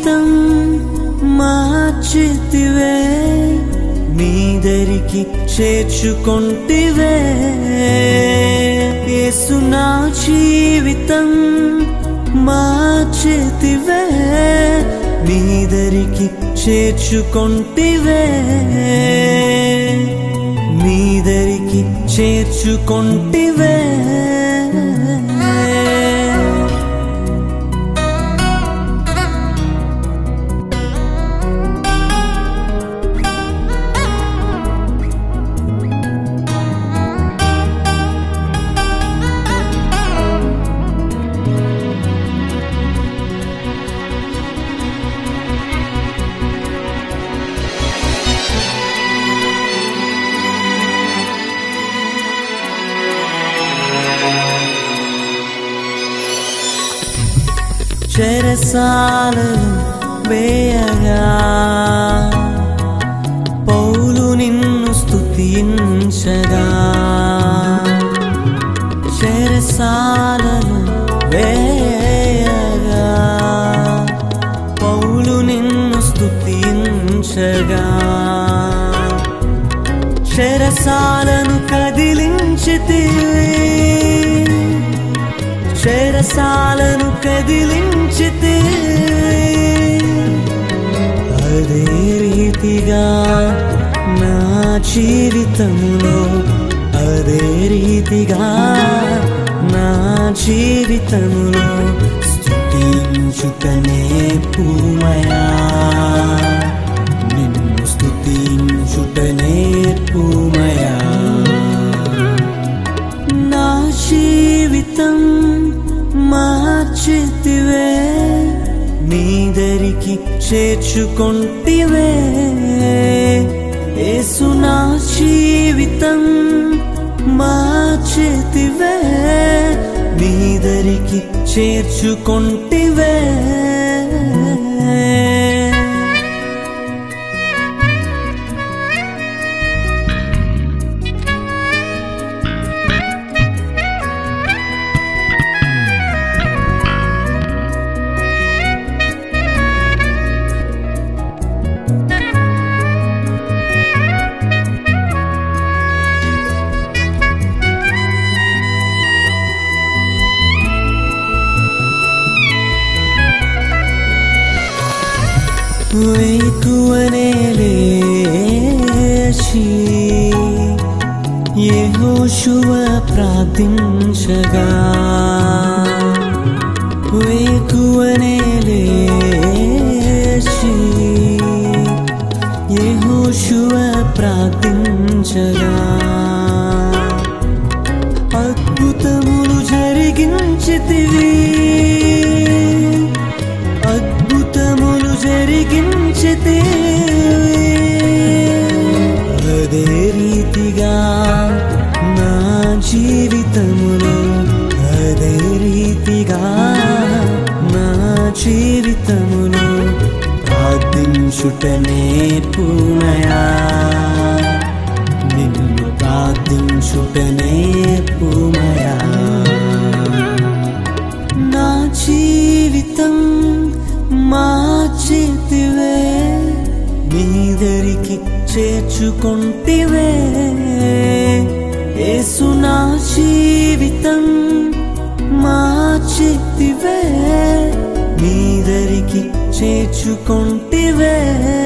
జీవితం మార్చితివే మీదరికి చేర్చుకొంటివే యేసు నా జీవితం మార్చితివే మీదరికి చేర్చుకొంటివే మీదరికి చేర్చుకొంటివే చెరసాలను వేయగా పౌలు నిన్ను స్తుతించగా చెరసాలను వేయగా పౌలు నిన్ను స్తుతించగా చెరసాలను కదిలించితివి చెరసాలను కదిలించితే అదే రీతిగా నా జీవితంలో అదే రీతిగా నా జీవితంలో స్థుతించుటనే పూమయా నిన్ను స్థుతించుటనే పూమయా నా జీవితం మార్చితివే నీదరికి చేర్చుకొంటివే యేసు నా జీవితం మార్చితివే నీదరికి చేర్చుకొంటివే వేకువనే లేచి యెహోషువ ప్రార్థించగా వేకువనే లేచి యెహోషువ ప్రార్థించగా అద్భుతములు జరిగించితివి అద్భుతములు జరిగించితే అదే రీతిగా నా జీవితములో అదే రీతిగా నా జీవితములో ప్రార్థించుటనే పూనయా నిన్ను ప్రార్థించుటనే పూమయా నా జీవితం మార్చితివే నీదరికి చేర్చుకొంటివే యేసు నా జీవితం మార్చితివే నీదరికి చేర్చుకొంటివే